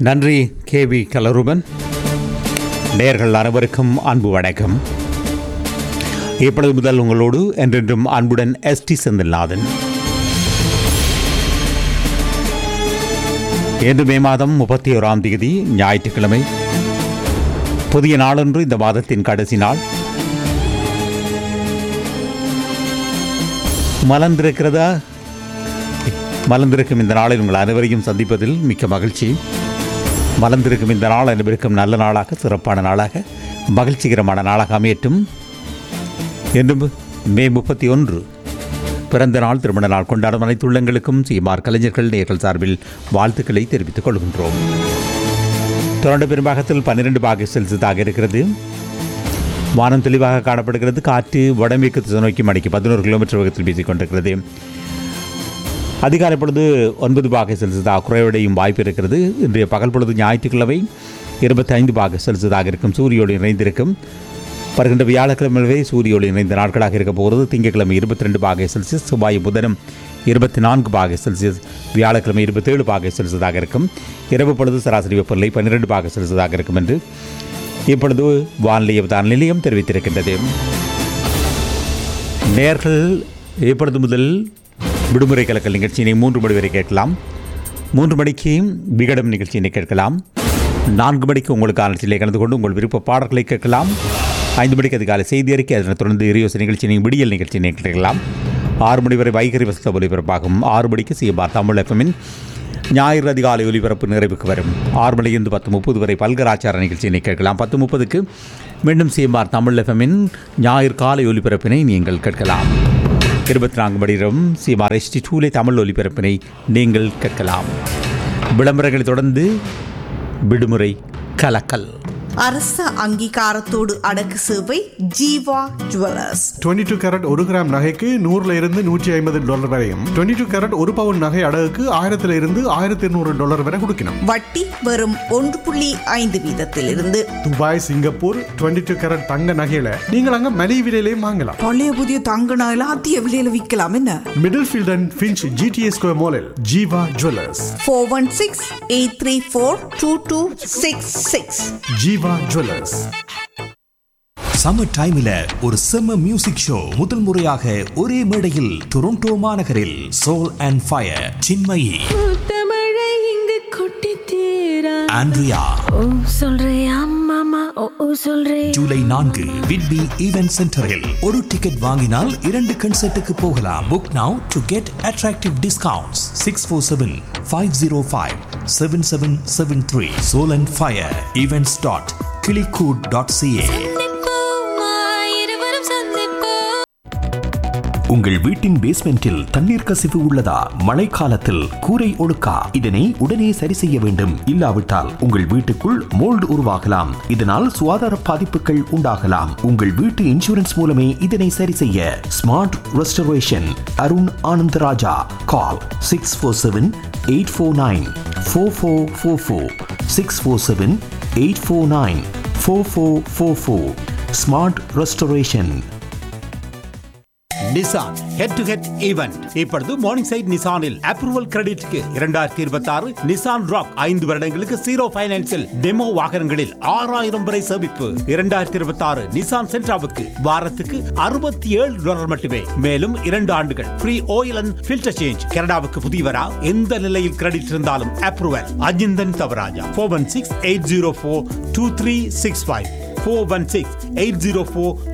நன்றி K V கலருபன் நேர்கள் அனைவருக்கும் அன்பு வணக்கம் இப்பொழுது முதல் உங்களோடு என்றென்றும் அன்புடன் எஸ்டி செந்தில்நாதன் இன்று மே மாதம் முப்பத்தி ஓராம் தேதி ஞாயிற்றுக்கிழமை புதிய நாளொன்று இந்த மாதத்தின் கடைசி நாள் மலர்ந்திருக்கிறதா மலர்ந்திருக்கும் இந்த நாளில் உங்கள் அனைவரையும் சந்திப்பதில் மிக்க மகிழ்ச்சி மலர்ந்திருக்கும் இந்த நாள் அனைவருக்கும் நல்ல நாளாக சிறப்பான நாளாக மகிழ்ச்சிகரமான நாளாக அமையட்டும் என்றும் மே முப்பத்தி ஒன்று பிறந்த நாள் திருமண நாள் கொண்டாடும் அனைத்து உள்ளங்களுக்கும் சீமார் கலைஞர்கள் நேர்கள் சார்பில் வாழ்த்துக்களை தெரிவித்துக் கொள்கின்றோம் தொடர்ந்து பெரும்பாகத்தில் பன்னிரண்டு பாக செல்சியஸாக இருக்கிறது வானம் தெளிவாக காணப்படுகிறது காற்று வடமேற்கு திசை நோக்கி மணிக்கு பதினோரு கிலோமீட்டர் வேகத்தில் வீசிக் கொண்டிருக்கிறது அதிகாலை பொழுது ஒன்பது பாக செல்சியஸாக குறைவடையும் வாய்ப்பு இருக்கிறது இன்றைய பகல் பொழுது ஞாயிற்றுக்கிழமை இருபத்தி ஐந்து பாக செல்சியஸாக இருக்கும் சூரியோடு இணைந்திருக்கும் வருகின்ற வியாழக்கிழமை சூரியோடு இணைந்த நாட்களாக இருக்க போகிறது திங்கட்கிழமை இருபத்தி ரெண்டு பாக செல்சியஸ் செவ்வாய் புதனும் இருபத்தி நான்கு பாக செல்சியஸ் வியாழக்கிழமை இருபத்தேழு பாக செல்சியஸாக இருக்கும் இரவு பொழுது சராசரி வெப்பநிலை பன்னிரெண்டு பாக செல்சியஸாக இருக்கும் என்று இப்பொழுது வானிலை அவதான நிலையம் தெரிவித்திருக்கின்றது நேர்கள் இப்பொழுது முதல் விடுமுறை கலக்கல் நிகழ்ச்சியினை மூன்று மணி வரை கேட்கலாம் மூன்று மணிக்கு விகடம் நிகழ்ச்சியினை கேட்கலாம் நான்கு மணிக்கு உங்களுக்கான நிகழ்ச்சியிலே கலந்து கொண்டு உங்கள் விருப்ப பாடல்களை கேட்கலாம் ஐந்து மணிக்கு அதிகாலை செய்தி அறிக்கை அதனைத் தொடர்ந்து இரியோசை நிகழ்ச்சியினை விடியல் நிகழ்ச்சியினை கேட்கலாம் ஆறு மணி வரை வைகரி வசத ஒலிபரப்பாகும் ஆறு மணிக்கு சிஎம்ஆர் தமிழ் எஃப்எம்மின் ஞாயிறு அதிகாலை ஒலிபரப்பு நிறைவுக்கு வரும் ஆறு மணியிலிருந்து பத்து முப்பது வரை பல்கராச்சார நிகழ்ச்சியினை கேட்கலாம் பத்து முப்பதுக்கு மீண்டும் சிஎம்ஆர் தமிழ் எஃப்எம்மின் ஞாயிறு காலை ஒலிபரப்பினை நீங்கள் கேட்கலாம் இருபத்தி நான்கு மணி நேரம் சிஎம்ஆர் எஸ்டி டூலை தமிழ் ஒலிபரப்பினை நீங்கள் கேட்கலாம் விளம்பரங்களை தொடர்ந்து விடுமுறை கலக்கல் அரச அங்கீகாரத்தோடு அடக்கு சேவை ஜீவா ஜுவல்லர்ஸ் 22 டூ கேரட் ஒரு கிராம் நகைக்கு நூறுல இருந்து நூற்றி ஐம்பது டாலர் வரையும் 22 டூ கேரட் ஒரு பவுன் நகை அடகுக்கு ஆயிரத்துல இருந்து ஆயிரத்தி இருநூறு டாலர் வரை கொடுக்கணும் வட்டி வெறும் ஒன்று புள்ளி ஐந்து வீதத்திலிருந்து துபாய் சிங்கப்பூர் 22 டூ கேரட் தங்க நகையில நீங்கள் அங்க மலிவு விலையிலையும் வாங்கலாம் பழைய புதிய தங்க நகையில அதிக விலையில விற்கலாம் என்ன Middlefield and Finch GTA square மாலில் Jeeva jewellers four one six eight three four two two six six Jeeva jewellers summer டைம்ல ஒரு செம்ம மியூசிக் ஷோ முதல் முறையாக ஒரே மேடையில் டொரண்டோ மாநகரில் சோல் அண்ட் ஃபயர் சின்மயி தமிழை இங்கு கொட்டி தீரா ஆண்ட்ரியா ஓ சொல்றியா மாமா ஓ ஓ சொல்றே ஜூலை நான்கு விட்பி ஈவென்ட் சென்டரில் ஒரு டிக்கெட் வாங்கினால் இரண்டு கன்சர்ட்டுக்கு போகலாம் book now to get attractive discounts six four seven five zero five seven seven seven three soul and fire events dot kilikoot dot CA இருவரும் சந்திப்போம் உங்கள் வீட்டின் பேஸ்மெண்டில் தண்ணீர் கசிவு உள்ளதா மழைக்காலத்தில் கூரை ஒழுக்கா இதனை உடனே சரி செய்ய வேண்டும் இல்லாவிட்டால் உங்கள் வீட்டுக்குள் மோல்டு உருவாகலாம் இதனால் சுகாதார பாதிப்புகள் உண்டாகலாம் உங்கள் வீட்டு இன்சூரன்ஸ் மூலமே இதனை சரி செய்ய smart restoration Arun Anandaraja call six four seven eight four nine four four four four six four seven eight four nine four four four four smart restoration Nissan head to head event இப்பொழுது morning side நிசானில் approval கிரெடிட்க்கு இரண்டாயிரத்தி இருபத்தி ஆறு Nissan rock ஐந்து வருடங்களுக்கு zero பைனான்சில் demo வாகனங்களில் ஆறாயிரம் வரை சேமிப்பு இரண்டாயிரத்தி இருபத்தி ஆறு நிசான் சென்ட்ராவுக்கு வாரத்துக்கு அறுபத்தி ஏழு டாலர் மட்டுமே மேலும் இரண்டு ஆண்டுகள் free oil and filter change கனடாவுக்கு புதியவரா எந்த நிலையில் கிரெடிட் இருந்தாலும் approval Ajinthan Thavaraja four one six eight zero four two three six five four one six eight zero four